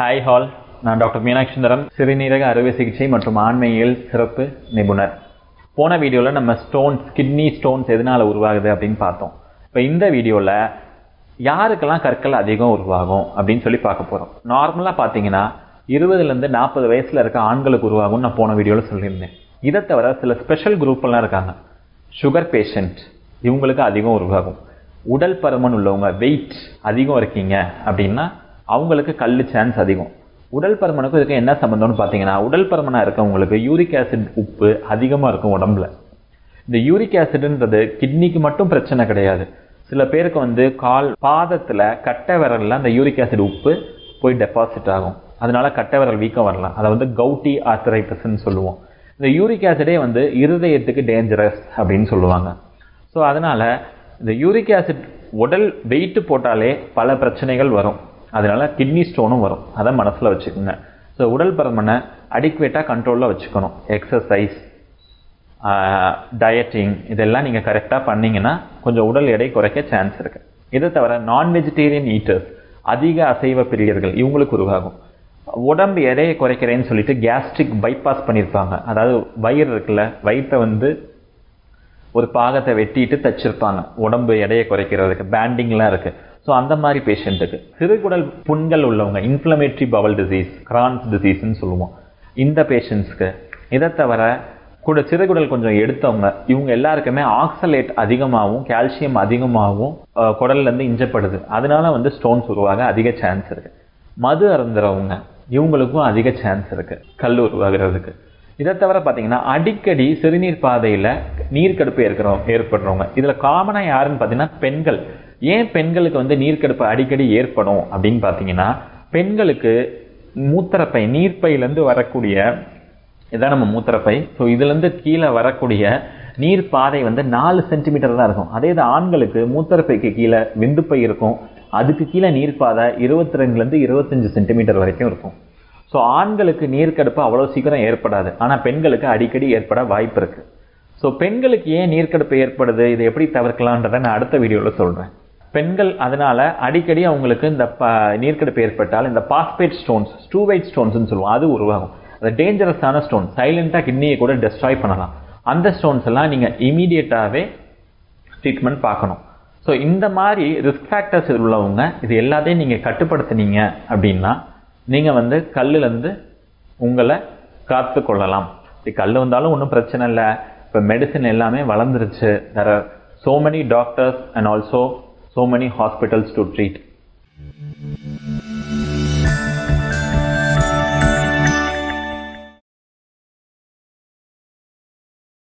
Hi all நான் doctor Meenakshi Sundaram சிறுநீரக அறுவை சிகிச்சை மற்றும் ஆண்மையியல் சிறப்பு நிபுணர் போன வீடியோவில் நம்ம ஸ்டோன்ஸ் கிட்னி ஸ்டோன்ஸ் எதனால் உருவாகுது அப்படின்னு பார்த்தோம் இப்போ இந்த வீடியோவில் யாருக்கெல்லாம் கற்கள் அதிகம் உருவாகும் அப்படின்னு சொல்லி பார்க்க போகிறோம் நார்மலாக பார்த்தீங்கன்னா இருபதுலேருந்து நாற்பது வயசில் இருக்க ஆண்களுக்கு உருவாகும்னு நான் போன வீடியோவில் சொல்லியிருந்தேன் இதை தவிர சில ஸ்பெஷல் குரூப்லாம் இருக்காங்க சுகர் பேஷண்ட் இவங்களுக்கு அதிகம் உருவாகும் உடல் பருமன் உள்ளவங்க வெயிட் அதிகம் இருக்கீங்க அப்படின்னா அவங்களுக்கு கல் சான்ஸ் அதிகம் உடல் பருமனுக்கும் இதுக்கு என்ன சம்மந்தம்னு பார்த்தீங்கன்னா உடல் பருமனாக இருக்கவங்களுக்கு யூரிக் ஆசிட் உப்பு அதிகமாக இருக்கும் உடம்புல இந்த யூரிக் ஆசிட்ன்றது கிட்னிக்கு மட்டும் பிரச்சனை கிடையாது சில பேருக்கு வந்து கால் பாதத்தில் கட்டை விரலில் அந்த யூரிக் ஆசிட் உப்பு போய் டெபாசிட் ஆகும் அதனால கட்டை விரல் வீக்கம் வரலாம் அதை வந்து கவுட்டி ஆர்த்தரைட்டிஸ்ன்னு சொல்லுவோம் இந்த யூரிக் ஆசிடே வந்து இருதயத்துக்கு டேஞ்சரஸ் அப்படின்னு சொல்லுவாங்க ஸோ அதனால் இந்த யூரிக் ஆசிட் உடல் வெயிட் போட்டாலே பல பிரச்சனைகள் வரும் அதனால கிட்னி ஸ்டோனும் வரும் அதை மனசில் வச்சுக்கோங்க ஸோ உடல் பருமனை அடிக்குவேட்டாக கண்ட்ரோலில் வச்சுக்கணும் எக்ஸசைஸ் டயட்டிங் இதெல்லாம் நீங்கள் கரெக்டாக பண்ணீங்கன்னா கொஞ்சம் உடல் எடை குறைக்க சான்ஸ் இருக்குது இதை தவிர நான் வெஜிடேரியன் ஈட்டர்ஸ் அதிக அசைவ பிரியர்கள் இவங்களுக்கு உருவாகும் உடம்பு எடையை குறைக்கிறேன்னு சொல்லிட்டு கேஸ்ட்ரிக் பைபாஸ் பண்ணியிருப்பாங்க அதாவது வயிறு இருக்குல்ல வயிற்றை வந்து ஒரு பாகத்தை வெட்டிட்டு தச்சிருப்பாங்க உடம்பு எடையை குறைக்கிறதுக்கு பேண்டிங்லாம் இருக்கு ஸோ அந்த மாதிரி பேஷண்ட்டுக்கு சிறுகுடல் புண்கள் உள்ளவங்க இன்ஃப்ளமேட்டரி பவல் டிசீஸ் கிரான்ஸ் டிசீஸ்ன்னு சொல்லுவோம் இந்த பேஷண்ட்ஸ்க்கு இதை தவிர கூட சிறுகுடல் கொஞ்சம் எடுத்தவங்க இவங்க எல்லாருக்குமே ஆக்சலேட் அதிகமாகவும் கால்சியம் அதிகமாகவும் குடல்லேருந்து இஞ்சப்படுது அதனால வந்து ஸ்டோன்ஸ் உருவாக அதிக சான்ஸ் இருக்கு மது அருந்துறவங்க இவங்களுக்கும் அதிக சான்ஸ் இருக்கு கல் உருவாகிறதுக்கு இதை தவிர பார்த்தீங்கன்னா அடிக்கடி சிறுநீர் பாதையில் நீர்க்கடுப்பு ஏற்கிறோம் ஏற்படுறவங்க இதில் காமனாக யாருன்னு பார்த்தீங்கன்னா பெண்கள் ஏன் பெண்களுக்கு வந்து நீர்க்கடுப்பு அடிக்கடி ஏற்படும் அப்படின்னு பார்த்தீங்கன்னா பெண்களுக்கு மூத்திரப்பை நீர்ப்பையிலேருந்து வரக்கூடிய இதான் நம்ம மூத்திரப்பை ஸோ இதுலேருந்து கீழே வரக்கூடிய நீர் பாதை வந்து நாலு சென்டிமீட்டர் தான் இருக்கும் அதே இது ஆண்களுக்கு மூத்திரப்பைக்கு கீழே விந்துப்பை இருக்கும் அதுக்கு கீழே நீர் பாதை இருபத்தி ரெண்டுலேருந்து இருபத்தஞ்சு சென்டிமீட்டர் வரைக்கும் இருக்கும் ஸோ ஆண்களுக்கு நீர்க்கடுப்பு அவ்வளோ சீக்கிரம் ஏற்படாது ஆனால் பெண்களுக்கு அடிக்கடி ஏற்பட வாய்ப்பு இருக்குது ஸோ பெண்களுக்கு ஏன் நீர்க்கடுப்பு ஏற்படுது இதை எப்படி தவிர்க்கலான்றதை நான் அடுத்த வீடியோவில் சொல்கிறேன் பெண்கள் அதனால அடிக்கடி அவங்களுக்கு இந்த நீர்க்கடுப்பு ஏற்பட்டால் இந்த பாஸ்பேட் ஸ்டோன்ஸ் ஸ்டூவைட் ஸ்டோன்ஸ்னு சொல்லுவோம் அது உருவாகும் அது டேஞ்சரஸான ஸ்டோன் சைலண்டாக கிட்னியை கூட டெஸ்ட்ராய் பண்ணலாம் அந்த ஸ்டோன்ஸ் எல்லாம் நீங்கள் இமீடியட்டாகவே ட்ரீட்மெண்ட் பார்க்கணும் ஸோ இந்த மாதிரி ரிஸ்க் ஃபேக்டர்ஸ் உள்ளவங்க இது எல்லாத்தையும் நீங்கள் கட்டுப்படுத்துனீங்க அப்படின்னா நீங்கள் வந்து கல்லுலேருந்து உங்களை காத்து கொள்ளலாம் கல் வந்தாலும் ஒன்றும் பிரச்சனை இல்லை இப்போ மெடிசன் எல்லாமே வளர்ந்துருச்சு there are so many doctors and also so many hospitals to treat.